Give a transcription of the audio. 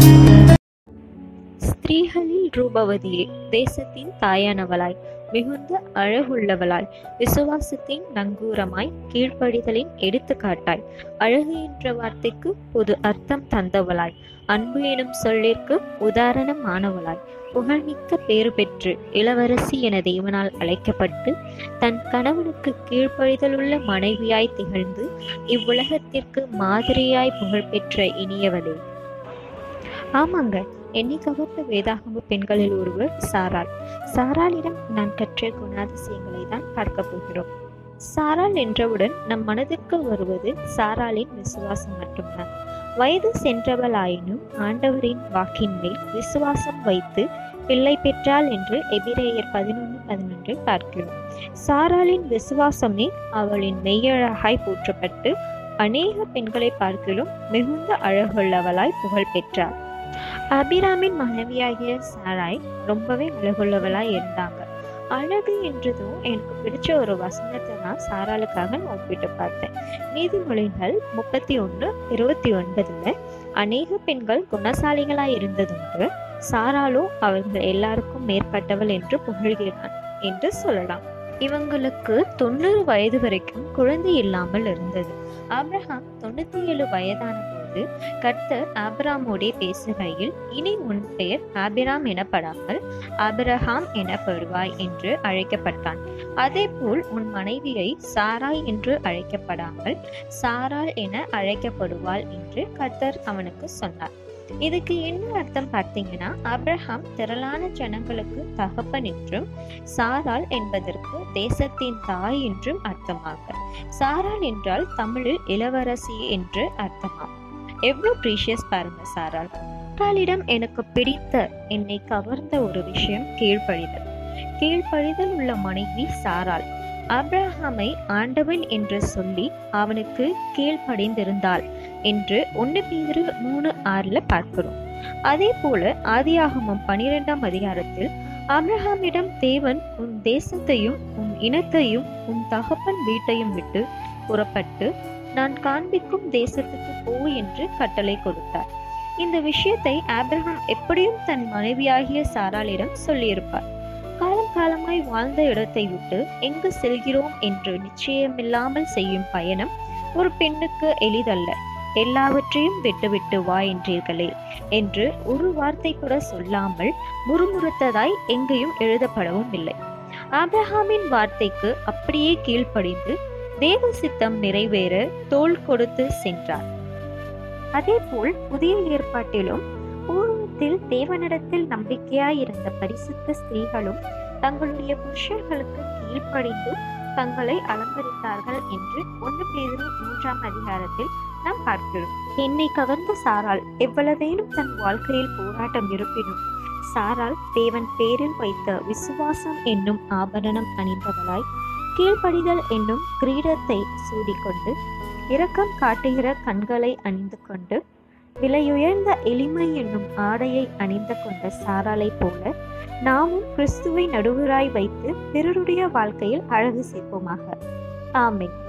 ஸ்திரீகளில் ரூபவதியே தேசத்தின் தாயானவளாய் மிகுந்த அழகுள்ளவளாய் விசுவாசத்தின் நங்கூரமாய் கீழ்ப்படிதலின் எடுத்துக்காட்டாய் அழகு என்ற வார்த்தைக்கு பொது அர்த்தம் தந்தவளாய் அன்பு எனும் சொல்லிற்கு உதாரணமானவளாய் புகழ்மிக்க பேறு பெற்று இளவரசி என தேவனால் அழைக்கப்பட்டு தன் கணவனுக்கு கீழ்ப்படிதலுள்ள மனைவியாய் திகழ்ந்து இவ்வுலகத்திற்கு மாதிரியாய் புகழ்பெற்ற இனியவளே ஆமாங்க என்னை கவர்ந்த வேதாகம பெண்களில் ஒருவர் சாராள் சாராளிடம் நான் கற்ற குணாதிசயங்களை தான் பார்க்க போகிறோம் சாராள் என்றவுடன் நம் மனதிற்கு வருவது சாராளின் விசுவாசம் மட்டும்தான் வயது சென்றவளாயினும் ஆண்டவரின் வாக்கின் மேல் விசுவாசம் வைத்து பிள்ளை பெற்றாள் என்று எபிரேயர் பதினொன்று பதினொன்றில் பார்க்கிறோம் சாராளின் விசுவாசமே அவளின் மெய்யழகாய் போற்றப்பட்டு அநேக பெண்களை பார்க்கிலும் மிகுந்த அழகுள்ளவளாய் புகழ் பெற்றாள் அபிராமின் மனைவியாகிய சாராய் ரொம்பவே அழகுள்ளவளாய் இருந்தாங்க அழகு என்றதும் எனக்கு பிடிச்ச ஒரு வசனத்தை நான் சாராளுக்காக நான் ஒப்பிட்டு பார்த்தேன் நீதிமொழிகள் முப்பத்தி ஒன்று இருபத்தி ஒன்பதுல அநேக பெண்கள் குணசாலிகளாய் இருந்ததுண்டு சாராலும் அவர்கள் எல்லாருக்கும் மேற்பட்டவள் என்று புகழ்கிறான் என்று சொல்லலாம் இவங்களுக்கு தொண்ணூறு வயது வரைக்கும் குழந்தை இல்லாமல் இருந்தது ஆப்ரஹாம் தொண்ணூத்தி ஏழு வயதான போது கர்த்தர் ஆபிராமோடே பேசுகையில் இனி உன் பெயர் ஆபிராம் எனப்படாமல் ஆபிரஹாம் எனப்படுவாய் என்று அழைக்கப்பட்டான் அதேபோல் உன் மனைவியை சாராய் என்று அழைக்கப்படாமல் சாராள் என அழைக்கப்படுவாள் என்று கர்த்தர் அவனுக்கு சொன்னார் இதுக்கு என்ன அர்த்தம் பார்த்தீங்கன்னா அப்ரஹாம் திரளான ஜனங்களுக்கு தகப்பன் என்றும் சாராள் என்பதற்கு தேசத்தின் தாய் என்றும் அர்த்தமாக சாராள் என்றால் தமிழில் இளவரசி என்று அர்த்தமாகும் எவ்வளவு ப்ரீஷியஸ் பாருங்க சாராள் சாராளிடம் எனக்கு பிடித்த என்னை கவர்ந்த ஒரு விஷயம் கீழ்ப்பழிதல் கீழ்ப்பழிதல் உள்ள மனைவி சாராள் அப்ரஹாமை ஆண்டவன் என்று சொல்லி அவனுக்கு கீழ்ப்படிந்திருந்தாள் என்று ஒன்று பேரு மூணு ஆறுல பார்க்கிறோம் அதே போல ஆதியாகமம் பனிரெண்டாம் அதிகாரத்தில் அப்ரஹாமிடம் தேவன் உன் தேசத்தையும் உன் இனத்தையும் உன் தகப்பன் வீட்டையும் விட்டு புறப்பட்டு நான் காண்பிக்கும் தேசத்துக்கு போ என்று கட்டளை கொடுத்தார் இந்த விஷயத்தை ஆப்ரஹாம் எப்படியும் தன் மனைவியாகிய சாராளிடம் சொல்லியிருப்பார் காலம் காலமாய் வாழ்ந்த இடத்தை விட்டு எங்கு செல்கிறோம் என்று நிச்சயமில்லாமல் செய்யும் பயணம் ஒரு பெண்ணுக்கு எளிதல்ல எல்லாவற்றையும் விட்டுவிட்டு வா என்றீர்களே என்று ஒரு வார்த்தை கூட சொல்லாமல் முறுமுறுத்ததாய் எங்கேயும் எழுதப்படவும் இல்லை ஆப்ரஹாமின் வார்த்தைக்கு அப்படியே கீழ்ப்படிந்து தேவ சித்தம் நிறைவேற தோள் கொடுத்து சென்றார் அதேபோல் புதிய ஏற்பாட்டிலும் பூர்வத்தில் தேவனிடத்தில் நம்பிக்கையாயிருந்த பரிசுத்த ஸ்திரீகளும் தங்களுடைய புருஷர்களுக்கு கீழ்ப்படிந்து தங்களை அலங்கரித்தார்கள் என்று ஒன்று பேரு மூன்றாம் அதிகாரத்தில் நாம் பார்க்கிறோம் என்னை கவர்ந்த சாரால் எவ்வளவேனும் தன் வாழ்க்கையில் போராட்டம் இருப்பினும் சாரால் தேவன் பேரில் வைத்த விசுவாசம் என்னும் ஆபரணம் அணிந்தவளாய் கீழ்ப்படிதல் என்னும் கிரீடத்தை சூடிக்கொண்டு இரக்கம் காட்டுகிற கண்களை அணிந்து கொண்டு விலையுயர்ந்த எளிமை என்னும் ஆடையை அணிந்து கொண்ட சாராலை போல நாமும் கிறிஸ்துவை நடுவராய் வைத்து பிறருடைய வாழ்க்கையில் அழகு சேர்ப்போமாக ஆமென்